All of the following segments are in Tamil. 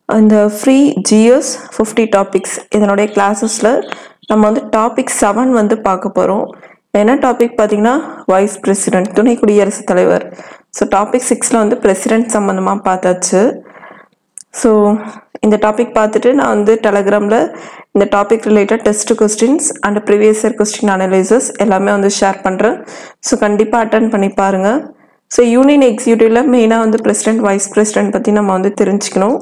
அந்த ஃப்ரீ ஜிஎஸ் ஃபிஃப்டி டாபிக்ஸ் இதனுடைய கிளாஸஸில் நம்ம வந்து டாபிக் செவன் வந்து பார்க்க போகிறோம் என்ன டாபிக் பார்த்தீங்கன்னா வைஸ் பிரசிடென்ட் துணை குடியரசுத் தலைவர் ஸோ டாபிக் சிக்ஸில் வந்து பிரசிடென்ட் சம்மந்தமாக பார்த்தாச்சு ஸோ இந்த டாபிக் பார்த்துட்டு நான் வந்து டெலகிராமில் இந்த topic related test questions and previous year question analysis எல்லாமே வந்து ஷேர் பண்ணுறேன் ஸோ கண்டிப்பாக அட்டன் பண்ணி பாருங்கள் ஸோ யூனியன் எக்ஸிக்யூட்டிவில் மெயினாக வந்து பிரசிடென்ட் வைஸ் பிரசிடென்ட் பற்றி நம்ம வந்து தெரிஞ்சுக்கணும்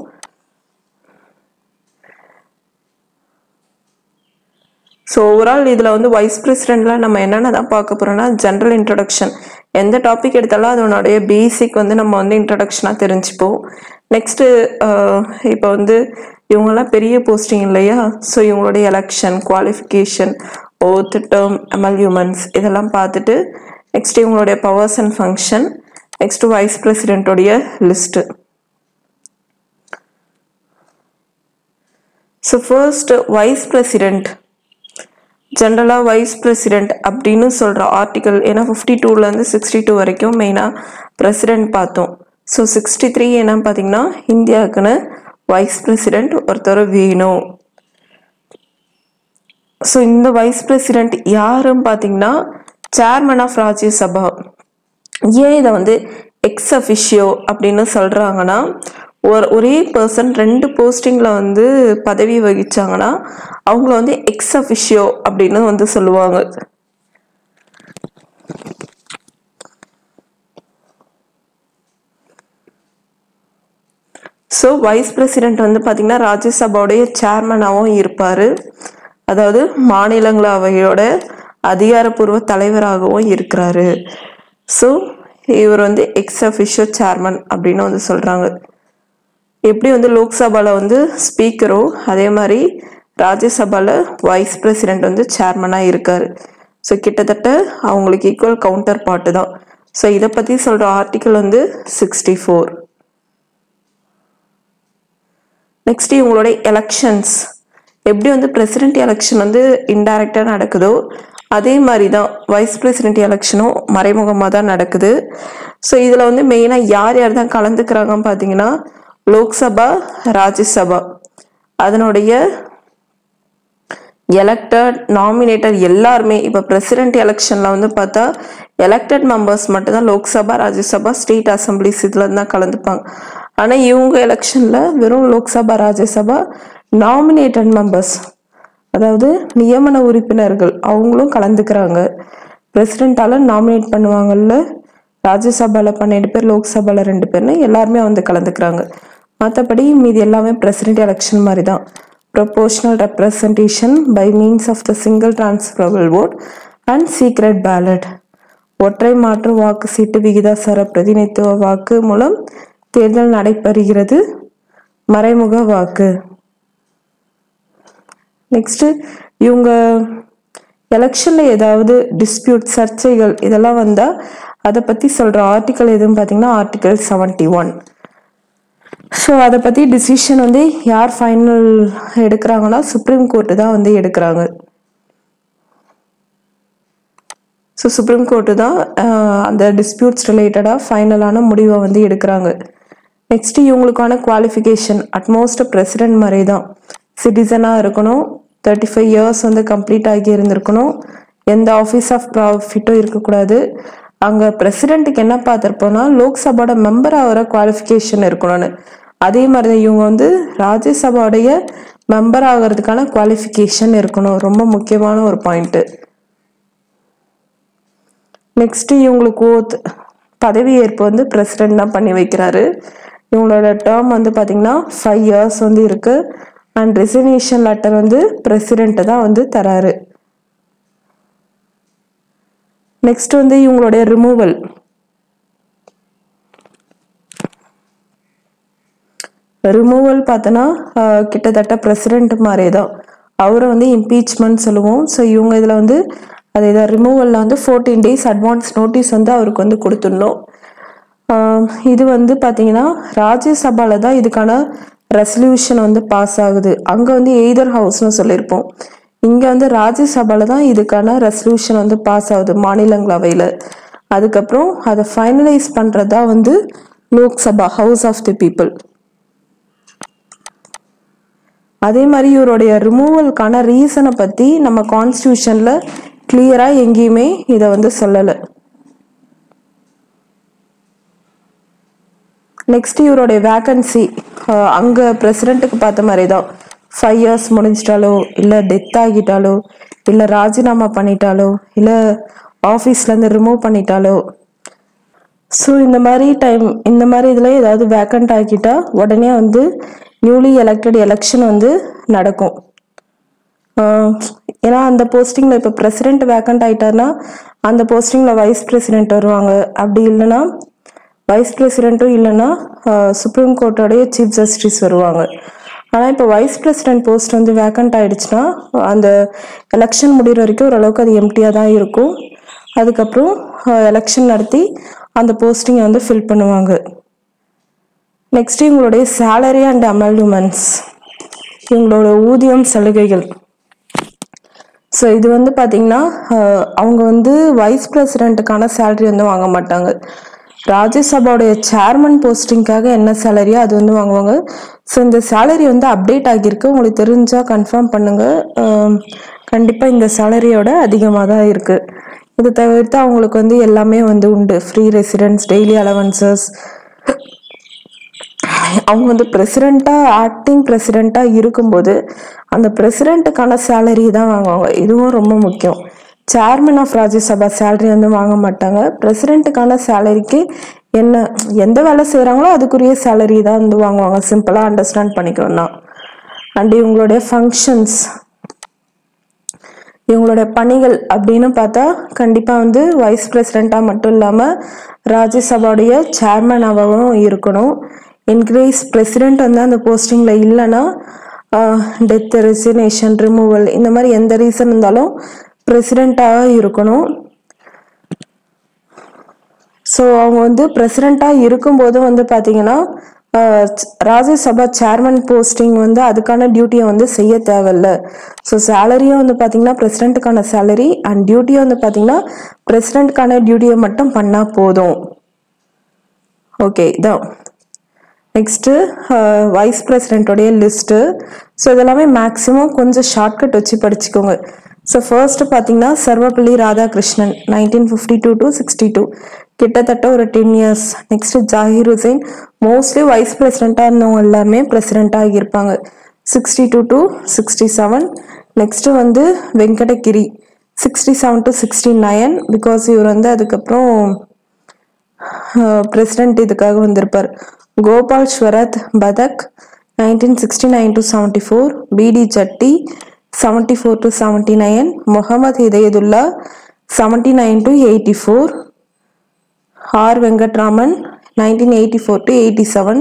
ஸோ ஓவரால் இதில் வந்து வைஸ் பிரசிடென்ட்ல நம்ம என்னென்ன தான் பார்க்க போகிறோம்னா ஜென்ரல் இன்ட்ரடக்ஷன் எந்த டாபிக் எடுத்தாலும் அதனுடைய பேசிக் வந்து நம்ம வந்து இன்ட்ரடக்ஷனாக தெரிஞ்சுப்போம் நெக்ஸ்ட்டு இப்போ வந்து இவங்கெல்லாம் பெரிய போஸ்டிங் இல்லையா ஸோ இவங்களுடைய election qualification oath term emoluments இதெல்லாம் பார்த்துட்டு நெக்ஸ்ட் இவங்களுடைய powers and function next vice பிரசிடென்ட்டோடைய list so first vice president ஜென்ரலாக வைஸ் பிரசிடென்ட் அப்படின்னு சொல்கிற ஆர்டிக்கல் ஏன்னா ஃபிஃப்டி டூலேருந்து சிக்ஸ்டி டூ வரைக்கும் மெயினாக பிரசிடென்ட் பார்த்தோம் ஸோ சிக்ஸ்டி த்ரீ என்ன பார்த்தீங்கன்னா இந்தியாவுக்குன்னு வைஸ் பிரசிடென்ட் ஒருத்தர் வேணும் ஸோ இந்த வைஸ் பிரசிடென்ட் யாருன்னு பார்த்தீங்கன்னா சேர்மன் ஆஃப் ராஜ்யசபா ஏன் இதை வந்து எக்ஸ் அஃபிஷியோ அப்படின்னு சொல்கிறாங்கன்னா ஒரு ஒரே பர்சன் ரெண்டு போஸ்டிங்கில் வந்து பதவி வகிச்சாங்கன்னா அவங்கள வந்து எக்ஸ் அஃபிஷியோ அப்படின்னு வந்து சொல்லுவாங்க ஸோ வைஸ் பிரசிடென்ட் வந்து பார்த்திங்கன்னா ராஜ்யசபாவுடைய சேர்மனாகவும் இருப்பார் அதாவது மாநிலங்களவையோட அதிகாரப்பூர்வ தலைவராகவும் இருக்கிறாரு ஸோ இவர் வந்து எக்ஸ் அஃபிஷியோ சேர்மன் அப்படின்னு வந்து சொல்கிறாங்க எப்படி வந்து லோக்சபாவில் வந்து ஸ்பீக்கரோ அதே மாதிரி ராஜ்யசபாவில் வைஸ் பிரசிடென்ட் வந்து சேர்மனாக இருக்கார் ஸோ கிட்டத்தட்ட அவங்களுக்கு ஈக்குவல் கவுண்டர் பார்ட்டு தான் ஸோ இதை பற்றி சொல்கிற ஆர்டிக்கல் வந்து சிக்ஸ்டி ஃபோர் நெக்ஸ்ட் இவங்களுடைய எலெக்ஷன்ஸ் எப்படி வந்து பிரசிடென்ட் எலெக்ஷன் வந்து இன்டைரக்டாக நடக்குதோ அதே மாதிரி தான் வைஸ் பிரசிடென்ட் எலெக்ஷனும் மறைமுகமாக தான் நடக்குது ஸோ இதில் வந்து மெயினாக யார் யார் தான் கலந்துக்கிறாங்கன்னு பார்த்தீங்கன்னா லோக்சபா ராஜ்யசபா அதனுடைய எலெக்டட் நாமினேட்டர் எல்லாருமே இப்போ பிரசிடென்ட் எலெக்ஷனில் வந்து பார்த்தா எலெக்டட் மெம்பர்ஸ் மட்டும்தான் லோக்சபா ராஜ்யசபா ஸ்டேட் அசம்பிளிஸ் இதில் தான் கலந்துப்பாங்க ஆனால் இவங்க எலெக்ஷனில் வெறும் லோக்சபா ராஜ்யசபா நாமினேட்டட் மெம்பர்ஸ் அதாவது நியமன உறுப்பினர்கள் அவங்களும் கலந்துக்கிறாங்க பிரசிடென்ட்டால் நாமினேட் பண்ணுவாங்கல்ல ராஜ்யசபாவில் பன்னெண்டு பேர் லோக்சபாவில் ரெண்டு பேர்னு எல்லாருமே வந்து கலந்துக்கிறாங்க மற்றபடி மீதி எல்லாமே பிரசிடென்ட் எலெக்ஷன் மாதிரி தான் proportional representation by means of the single transferable vote and secret ballot ஒற்றை மாற்று வாக்கு சீட்டு விகிதாசார பிரதிநிதித்துவ வாக்கு மூலம் தேர்தல் நடைபெறுகிறது மறைமுக வாக்கு நெக்ஸ்ட்டு இவங்க எலெக்ஷனில் ஏதாவது டிஸ்பியூட் சர்ச்சைகள் இதெல்லாம் வந்தால் அதை பற்றி சொல்கிற ஆர்டிக்கல் எதுன்னு பார்த்தீங்கன்னா ஆர்டிக்கல் செவன்ட்டி ஒன் ஸோ அதை பற்றி டிசிஷன் வந்து யார் ஃபைனல் எடுக்கிறாங்கன்னா சுப்ரீம் கோர்ட்டு தான் வந்து எடுக்கிறாங்க ஸோ சுப்ரீம் கோர்ட்டு தான் அந்த டிஸ்பியூட்ஸ் ரிலேட்டடாக ஃபைனலான முடிவை வந்து எடுக்கிறாங்க நெக்ஸ்ட் இவங்களுக்கான குவாலிஃபிகேஷன் அட்மோஸ்ட் பிரசிடென்ட் மாதிரி தான் சிட்டிசனாக இருக்கணும் தேர்ட்டி ஃபைவ் இயர்ஸ் வந்து கம்ப்ளீட் ஆகி இருந்திருக்கணும் எந்த ஆஃபீஸ் ஆஃப் ப்ராஃபிட்டும் இருக்கக்கூடாது அங்கே பிரசிடென்ட்டுக்கு என்ன பார்த்துருப்போம்னா லோக்சபாவோட மெம்பர் ஆகிற குவாலிஃபிகேஷன் இருக்கணும்னு அதே மாதிரி தான் இவங்க வந்து ராஜ்யசபாவுடைய மெம்பர் ஆகிறதுக்கான குவாலிஃபிகேஷன் இருக்கணும் ரொம்ப முக்கியமான ஒரு பாயிண்ட்டு நெக்ஸ்ட்டு இவங்களுக்கு ஓத் பதவி ஏற்பு வந்து பிரசிடென்ட் தான் பண்ணி வைக்கிறாரு இவங்களோட டேர்ம் வந்து பார்த்திங்கன்னா ஃபைவ் இயர்ஸ் வந்து இருக்குது அண்ட் ரெசிக்னேஷன் லெட்டர் வந்து பிரசிடென்ட்டு தான் வந்து தராரு நெக்ஸ்ட் வந்து இவங்களுடைய ரிமூவல் ரிமூவல் பார்த்தோன்னா கிட்டத்தட்ட பிரசிடென்ட் மாதிரி தான் அவரை வந்து இம்பீச்மெண்ட் சொல்லுவோம் ஸோ இவங்க இதில் வந்து அதே தான் ரிமூவலில் வந்து ஃபோர்டீன் டேஸ் அட்வான்ஸ் நோட்டீஸ் வந்து அவருக்கு வந்து கொடுத்துடணும் இது வந்து பார்த்தீங்கன்னா ராஜ்யசபாவில் தான் இதுக்கான ரெசல்யூஷன் வந்து பாஸ் ஆகுது அங்கே வந்து எய்தர் ஹவுஸ்னு சொல்லியிருப்போம் இங்கே வந்து ராஜ்யசபாவில் தான் இதுக்கான ரெசல்யூஷன் வந்து பாஸ் ஆகுது மாநிலங்களவையில் அதுக்கப்புறம் அதை ஃபைனலைஸ் பண்ணுறதா வந்து Lok Sabha house of the people அதே மாதிரி இவருடைய ரிமூவலுக்கான ரீசனை பற்றி நம்ம கான்ஸ்டியூஷனில் கிளியராக எங்கேயுமே இதை வந்து சொல்லலை நெக்ஸ்ட் இவருடைய வேக்கன்சி அங்கே பிரசிடெண்ட்டுக்கு பார்த்த மாதிரி தான் ஃபைவ் இயர்ஸ் முடிஞ்சிட்டாலோ இல்லை டெத் ஆகிட்டாலோ இல்லை ராஜினாமா பண்ணிட்டாலோ இல்லை ஆஃபீஸ்லேருந்து ரிமூவ் பண்ணிட்டாலோ ஸோ இந்த மாதிரி டைம் இந்த மாதிரி இதில் ஏதாவது வேக்கண்ட் ஆக்கிட்டா உடனே வந்து நியூலி எலெக்டட் எலெக்ஷன் வந்து நடக்கும் ஆஹ் ஏன்னா அந்த போஸ்டிங்கில் இப்போ பிரசிடென்ட் வேக்கண்ட் ஆயிட்டாருன்னா அந்த போஸ்டிங்கில் வைஸ் பிரசிடென்ட் வருவாங்க அப்படி இல்லைன்னா வைஸ் பிரசிடென்ட்டும் இல்லைன்னா சுப்ரீம் கோர்ட்டோடைய சீஃப் ஜஸ்டிஸ் வருவாங்க ஆனால் இப்போ வைஸ் பிரசிடென்ட் போஸ்ட் வந்து வேக்கண்ட் ஆயிடுச்சுன்னா அந்த எலெக்ஷன் முடிகிற வரைக்கும் ஓரளவுக்கு அது எம்டியாக தான் இருக்கும் அதுக்கப்புறம் எலெக்ஷன் நடத்தி அந்த போஸ்டிங்கை வந்து ஃபில் பண்ணுவாங்க நெக்ஸ்ட் இவங்களுடைய சேலரி அண்ட் அமெல்டுமெண்ட்ஸ் இவங்களோட ஊதியம் சலுகைகள் ஸோ இது வந்து பார்த்தீங்கன்னா அஹ், அவங்க வந்து வைஸ் பிரசிடென்ட்டுக்கான சேலரி வந்து வாங்க மாட்டாங்க ராஜ்யசபாவுடைய சேர்மன் போஸ்டிங்காக என்ன சேலரியோ அது வந்து வாங்குவாங்க ஸோ இந்த சேலரி வந்து அப்டேட் ஆகியிருக்கு உங்களுக்கு தெரிஞ்சால் கன்ஃபார்ம் பண்ணுங்க கண்டிப்பாக இந்த சேலரியோட அதிகமாக தான் இருக்கு இது தவிர்த்து அவங்களுக்கு வந்து எல்லாமே வந்து உண்டு ஃப்ரீ ரெசிடென்ஸ் டெய்லி அலவன்சஸ் அவங்க வந்து பிரசிடெண்ட்டாக ஆக்டிங் பிரசிடெண்ட்டாக இருக்கும்போது அந்த பிரசிடெண்ட்டுக்கான சேலரி தான் வாங்குவாங்க இதுவும் ரொம்ப முக்கியம் சேர்மன் ஆஃப் ராஜ்யசபா சேலரி வந்து வாங்க மாட்டாங்க பிரசிடெண்ட்டுக்கான சேலரிக்கு என்ன எந்த வேலை செய்கிறாங்களோ அதுக்குரிய சேலரி தான் வந்து வாங்குவாங்க சிம்பிளாக அண்டர்ஸ்டாண்ட் பண்ணிக்கணும்னா அண்ட் இவங்களுடைய ஃபங்க்ஷன்ஸ் இவங்களோட பணிகள் அப்படின்னு பார்த்தா கண்டிப்பாக வந்து வைஸ் பிரசிடெண்ட்டாக மட்டும் இல்லாமல் ராஜ்யசபாவுடைய சேர்மனாகவும் இருக்கணும் இன்க்ரீஸ் பிரசிடெண்ட் வந்து அந்த போஸ்டிங்கில் இல்லைன்னா டெத் ரெசினேஷன் ரிமூவல் இந்த மாதிரி எந்த ரீசன் இருந்தாலும் பிரசிடெண்ட்டாக இருக்கணும் ஸோ அவங்க வந்து பிரசிடெண்ட்டாக இருக்கும்போது வந்து பார்த்தீங்கன்னா ஆஹ் ச்- ராஜ்யசபா சேர்மன் போஸ்டிங் வந்து அதுக்கான டியூட்டியை வந்து செய்ய தேவையில்ல ஸோ சேலரியும் வந்து பார்த்தீங்கன்னா பிரசிடெண்ட்டுக்கான சேலரி அண்ட் டியூட்டியும் வந்து பார்த்தீங்கன்னா பிரசிடெண்ட்டுக்கான டியூட்டியை மட்டும் பண்ணால் போதும் ஓகே இதான் நெக்ஸ்ட்டு வைஸ் பிரசிடென்ட்டோடைய லிஸ்ட்டு ஸோ இதெல்லாமே மேக்ஸிமம் கொஞ்சம் ஷார்ட்கட் வச்சு படிச்சுக்கோங்க ஸோ ஃபர்ஸ்ட் பார்த்தீங்கன்னா Sarvepalli Radhakrishnan nineteen fifty two to sixty two கிட்டத்தட்ட ஒரு ten years next Zakir Hussain mostly vice பிரசிடெண்ட்டாக இருந்தவங்க எல்லாருமே பிரசிடெண்ட்டாக ஆகியிருப்பாங்க sixty two to sixty seven next வந்து Venkatagiri sixty seven to sixty nine because இவர் வந்து அதுக்கப்புறம் பிரசிடென்ட் இதுக்காக வந்திருப்பார் Gopal Swarup Pathak nineteen sixty nine to seventy four பிடி ஜட்டி seventy four to seventy nine Mohammad Hidayatullah seventy nine to eighty four R Venkataraman nineteen eighty four to eighty seven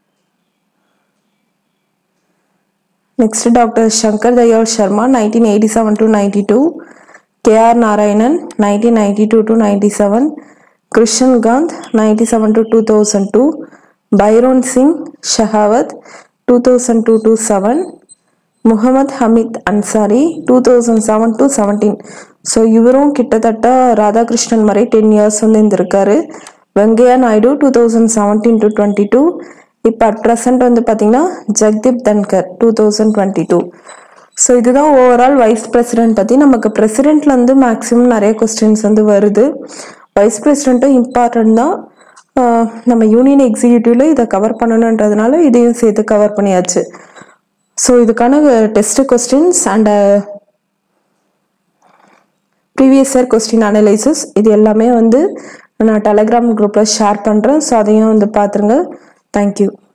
next doctor Shankar Dayal Sharma nineteen eighty seven to ninety two K R Narayanan nineteen ninety two to ninety seven Krishan Kant ninety seven to two thousand two Bhairon Singh Shekhawat two thousand two to seven Mohammad Hamid Ansari two thousand seven to seventeen so இவரும் கிட்டத்தட்ட ராதாகிருஷ்ணன் மாதிரி டென் இயர்ஸ் வந்து இருந்திருக்காரு Venkaiah Naidu two thousand seventeen to twenty two இப்போ அட் ப்ரெசன்ட் வந்து பார்த்தீங்கன்னா Jagdeep Dhankhar two thousand twenty two so இதுதான் ஓவரால் வைஸ் பிரசிடென்ட் பற்றி நமக்கு பிரசிடென்ட்லேருந்து மேக்ஸிமம் நிறைய கொஸ்டின்ஸ் வந்து வருது வைஸ் பிரசிடென்ட்டும் இம்பார்ட்டன்ட் தான் ஆஹ் நம்ம யூனியன் எக்ஸிக்யூட்டிவ்ல இதை கவர் பண்ணணுன்றதுனால இதையும் சேர்த்து கவர் பண்ணியாச்சு ஸோ இதுக்கான test questions and previous year question analysis இது எல்லாமே வந்து நான் டெலகிராம் குரூப்பில் ஷேர் பண்ணுறேன் ஸோ அதையும் வந்து பார்த்துருங்க தேங்க்யூ